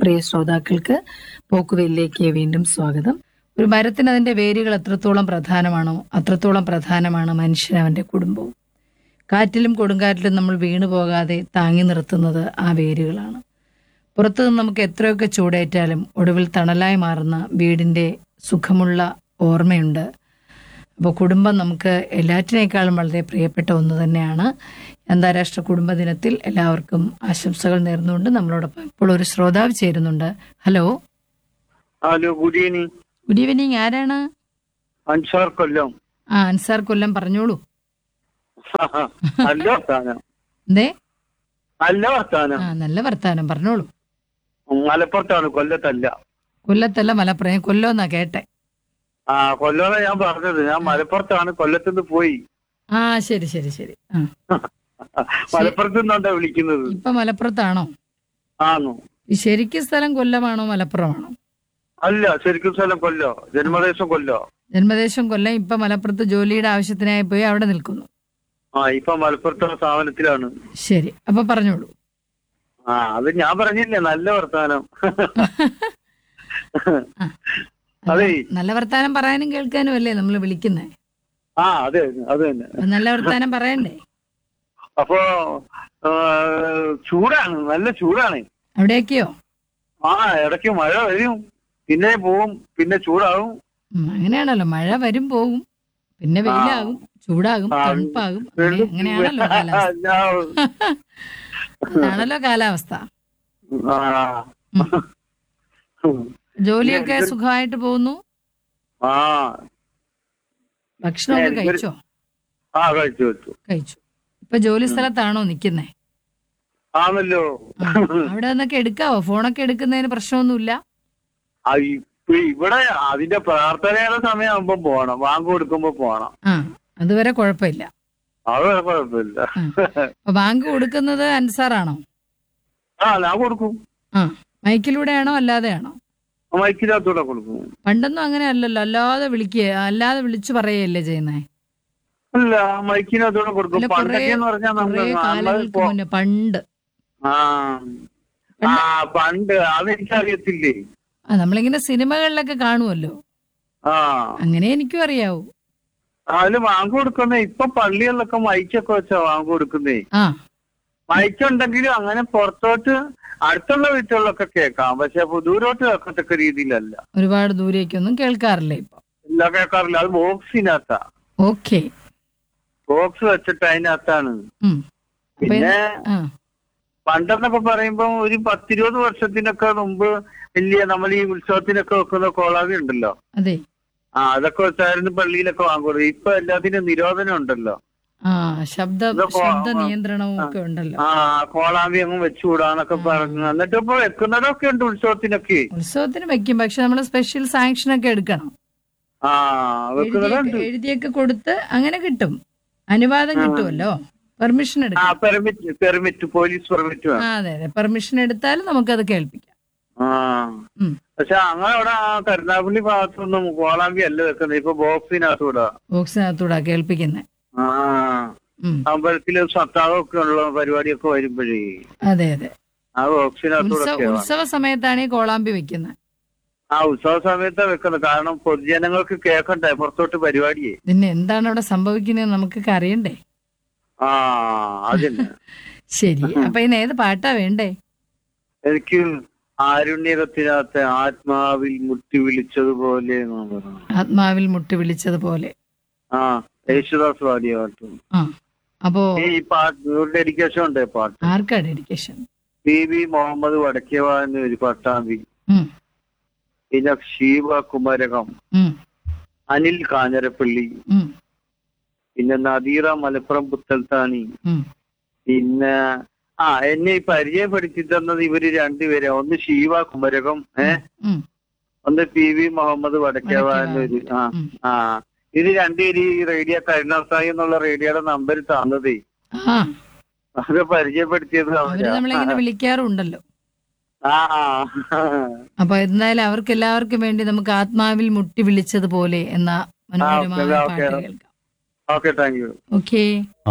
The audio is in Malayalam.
പ്രിയ ശ്രോതാക്കൾക്ക് പോക്കുവെല്ലിലേക്ക് വീണ്ടും സ്വാഗതം ഒരു മരത്തിന് അതിന്റെ വേരുകൾ എത്രത്തോളം പ്രധാനമാണോ അത്രത്തോളം പ്രധാനമാണ് മനുഷ്യൻ അവന്റെ കുടുംബവും കാറ്റിലും കൊടുങ്കാറ്റിലും നമ്മൾ വീണു പോകാതെ താങ്ങി നിർത്തുന്നത് ആ വേരുകളാണ് പുറത്തു നിന്ന് നമുക്ക് എത്രയൊക്കെ ചൂടേറ്റാലും ഒടുവിൽ തണലായി മാറുന്ന വീടിന്റെ സുഖമുള്ള ഓർമ്മയുണ്ട് അപ്പോൾ കുടുംബം നമുക്ക് എല്ലാറ്റിനേക്കാളും വളരെ പ്രിയപ്പെട്ട ഒന്ന് തന്നെയാണ് അന്താരാഷ്ട്ര കുടുംബ ദിനത്തിൽ എല്ലാവർക്കും ആശംസകൾ നേർന്നുകൊണ്ട് നമ്മളോടൊപ്പം ഇപ്പോൾ ഒരു ശ്രോതാവ് ചേരുന്നുണ്ട് hello hello good evening good evening ആരാണ് അൻസാർ കൊല്ലം ആ അൻസാർ കൊല്ലം പറഞ്ഞോളൂ നല്ല വർത്താനം എന്തേ നല്ല വർത്താനം ആ നല്ല വർത്താനം പറഞ്ഞോളൂ മലപ്പുറത്താണ് കൊല്ലത്തല്ല കൊല്ലത്തല്ല മലപ്പുറം കൊല്ലം എന്നാ കേട്ടെ ആ കൊല്ലോന്ന ഞാൻ പറഞ്ഞത് ഞാൻ മലപ്പുറത്താണ് കൊല്ലത്തുനിന്ന് പോയി ആ ശരി ശരി ശരി ആ മലപ്പുറത്ത് നിന്നാണ്ടാ വിളിക്കുന്നത് ഇപ്പൊ മലപ്പുറത്താണോ ആണോ ഈ ശരിക്കും സ്ഥലം കൊല്ലമാണോ മലപ്പുറമാണോ അല്ല ശരിക്കും സ്ഥലം കൊല്ലോ ജന്മദേശം കൊല്ലോ ജന്മദേശം കൊല്ലം ഇപ്പൊ മലപ്പുറത്ത് ജോലിയുടെ ആവശ്യത്തിനായി പോയി അവിടെ നിൽക്കുന്നു ആ ഇപ്പൊ മലപ്പുറത്തെ സ്ഥാപനത്തിലാണ് ശരി അപ്പൊ പറഞ്ഞോളൂ ആ അത് ഞാൻ പറഞ്ഞില്ലേ നല്ല വർത്താനം ആ. അതെ നല്ല വർത്താനം പറയാനും കേൾക്കാനും അല്ലേ നമ്മൾ വിളിക്കുന്നേ ആ അതെ അത് തന്നെ അപ്പൊ നല്ല വർത്താനം പറയണ്ടേ അപ്പോ ആ, ചൂടാണ് നല്ല ചൂടാണ് അവിടെയൊക്കെയോ ആ ഇടയ്ക്ക് മഴ വരും പിന്നെ പോവും പിന്നെ ചൂടാവും ഉം, അങ്ങനെയാണല്ലോ മഴ വരും പോകും പിന്നെ വെയിലാകും ചൂടാകും ആ, തണുപ്പാകും അങ്ങനെ- അങ്ങനെയാണല്ലോ കാലാവസ്ഥ ഞാൻ- അതാണല്ലോ കാലാവസ്ഥ ആ. ജോലിയൊക്കെ സുഖമായിട്ട് പോകുന്നു ആ ഭക്ഷണമൊക്കെ ഞാൻ ഒരു- കഴിച്ചോ ആ കഴിച്ചു വെച്ചു കഴിച്ചു ഇപ്പൊ ജോലി സ്ഥലത്താണോ നിക്കുന്നേ ആണല്ലോ അവിടെ നിന്നൊക്കെ എടുക്കാവോ ഫോണൊക്കെ എടുക്കുന്നതിന് പ്രശ്നമൊന്നുമില്ല ആ, ഇപ്പൊ ഇവിടെ അതിന്റെ പ്രാർത്ഥനയുടെ സമയമാകുമ്പോ പോണം വാങ്ങ് കൊടുക്കുമ്പോ പോണം ആ അതുവരെ കുഴപ്പമില്ല അത് കുഴപ്പമില്ല അപ്പൊ ബാങ്ക് കൊടുക്കുന്നത് അൻസാറാണോ ആ ഞാൻ കൊടുക്കും ആ മൈക്കിലൂടെയാണോ അല്ലാതെയാണോ മൈക്കിനകത്തൂടെ കൊടുക്കും പണ്ടൊന്നും അങ്ങനെ അല്ലല്ലോ അല്ലാതെ വിളിക്കുക അല്ലാതെ വിളിച്ചു പറയല്ലേ ചെയ്യുന്നേ അല്ല മൈക്കിനകത്തൂടെ കൊടുക്കും അല്ല, കുറേ- പണ്ടൊക്കെ എന്ന് പറഞ്ഞാൽ കുറെ നമ്മൾ കാലങ്ങൾക്ക് മുന്നേ പണ്ട് ആ ആ പണ്ട് അതെനിക്കറിയത്തില്ലേ ആ നമ്മളിങ്ങനെ സിനിമകളിലൊക്കെ കാണുമല്ലോ ആ അങ്ങനെ എനിക്കും അറിയാവൂ അതില് വാങ്ങ് കൊടുക്കുന്നേ ഇപ്പൊ പള്ളികളിലൊക്കെ മൈക്കൊക്കെ വെച്ചാ വാങ്ങ് കൊടുക്കുന്നേ ആ മൈക്കുണ്ടെങ്കിലും അങ്ങനെ പുറത്തോട്ട് അടുത്തുള്ള വീട്ടുകളിലൊക്കെ കേൾക്കാം പക്ഷെ ദൂരോട്ട് കേൾക്കത്തക്ക രീതിയിലല്ല ഒരുപാട് ദൂരേക്കൊന്നും കേൾക്കാറില്ല ഇപ്പൊ എല്ലാം കേൾക്കാറില്ല അത് ബോക്സിനകത്താ ഓക്കെ ബോക്സ് വെച്ചിട്ട് അതിനകത്താണ് ഉം അപ്പൊ പിന്നെ ആ പണ്ടെന്നൊക്കെ പറയുമ്പോ ഒരു പത്തിരുപത് വർഷത്തിനൊക്കെ മുമ്പ് വലിയ നമ്മൾ ഈ ഉത്സവത്തിനൊക്കെ വെക്കുന്ന കോളാവി ഉണ്ടല്ലോ അതെ ആ അതൊക്കെ വെച്ചായിരുന്നു പള്ളിയിലൊക്കെ വാങ്ങുന്നത് ഇപ്പൊ എല്ലാത്തിനും നിരോധനം ഉണ്ടല്ലോ ആ ശബ്ദ ഇതൊക്കെ ശബ്ദ ആ, നിയന്ത്രണവും ഒക്കെ ഉണ്ടല്ലോ ആ കോളാമ്പി അങ്ങ് വെച്ചുകൂടാന്നൊക്കെ പറഞ്ഞു എന്നിട്ട് ഇപ്പൊ വെക്കുന്നതൊക്കെ ഉണ്ട് ഉത്സവത്തിനൊക്കെ ഉത്സവത്തിന് വെക്കും പക്ഷെ നമ്മൾ സ്പെഷ്യൽ സാങ്ഷൻ ഒക്കെ എടുക്കണം ആ വെക്കുന്നതുണ്ട് എഴുതിയൊക്കെ എഴുതിയൊക്കെ കൊടുത്ത് അങ്ങനെ കിട്ടും അനുവാദം കിട്ടുമല്ലോ പെർമിഷൻ ആ എടുക്കാം പെർമിറ്റ് പെർമിറ്റ് പോലീസ് പെർമിറ്റ് ആ വേണം അതെ അതെ പെർമിഷൻ എടുത്താൽ നമുക്കത് കേൾപ്പിക്കാം ആ ഉം. പക്ഷെ അങ്ങനെ അവിടെ ആ കരുനാഗപ്പള്ളി ഭാഗത്തൊന്നും കോളാമ്പി അല്ല വെക്കുന്നത് ഇപ്പൊ ബോക്സിനകത്തൂടെ ബോക്സിനകത്തൂടാ കേൾപ്പിക്കുന്നത് ആ അമ്പലത്തില് സത്താവൊക്കെ ഉള്ള പരിപാടിയൊക്കെ വരുമ്പോഴേ അതെ അതെ ആ ബോക്സിനകത്തൂടെ ഉത്സവ ഉത്സവ സമയത്താണ് ഈ കോളാമ്പി വെക്കുന്നത് ആ ഉത്സവ സമയത്താ വെക്കുന്നത് കാരണം പൊതുജനങ്ങൾക്ക് കേൾക്കണ്ടേ പുറത്തോട്ട് പരിപാടിയെ പിന്നെ എന്താണ് അവിടെ സംഭവിക്കുന്നത് നമുക്കൊക്കെ അറിയണ്ടേ ആ അതിന് ശരി അപ്പൊ ഇന്ന് ഏത് പാട്ടാ വേണ്ടേ എനിക്ക് ആരുണ്യകത്തിനകത്ത് ആത്മാവിൽ മുട്ടി വിളിച്ചതുപോലെ എന്നാ പറയുന്നത്. ആത്മാവിൽ മുട്ടി വിളിച്ചതുപോലെ ആ യേശുദാസ് പാടിയ പാട്ട് ആ അപ്പോ ഈ പാട്ട് ഡെഡിക്കേഷൻ ഉണ്ട് പാട്ട് ആർക്കാ ഡെഡിക്കേഷൻ പി വി മുഹമ്മദ് വടക്കേവ എന്ന ഒരു പട്ടാമ്പി ഉം പിന്നെ ഷീബ കുമരകം ഉം അനിൽ കാഞ്ഞരപ്പള്ളി ഉം പിന്നെ നദീറ മലപ്പുറം പുത്തൽത്താണി ഉം പിന്നെ ആ എന്നെ ഈ പരിചയപ്പെടുത്തി തന്നത് ഇവര് രണ്ടുപേരെ ഒന്ന് ഷീവ കുമരകം ഏ ഉം ഒന്ന് പി വി മുഹമ്മദ് വടക്കേവ എന്നൊരു ആ ഉം. ആ ഇത് രണ്ടുപേര് ഈ റേഡിയോ കരുണാസായി എന്നുള്ള റേഡിയോയുടെ നമ്പർ തന്നതേ ആ അത് പരിചയപ്പെടുത്തിയത് അവര് അവരാ നമ്മളിങ്ങനെ വിളിക്കാറുണ്ടല്ലോ ആ ആ അപ്പൊ എന്തായാലും അവർക്ക് എല്ലാവർക്കും വേണ്ടി നമുക്ക് ആത്മാവിൽ മുട്ടി വിളിച്ചതുപോലെ എന്ന മനോഹരമായ ഓക്കേ, ഓക്കേ. പാട്ട് കേൾക്കാം ഓക്കെ താങ്ക് യു ഓക്കേ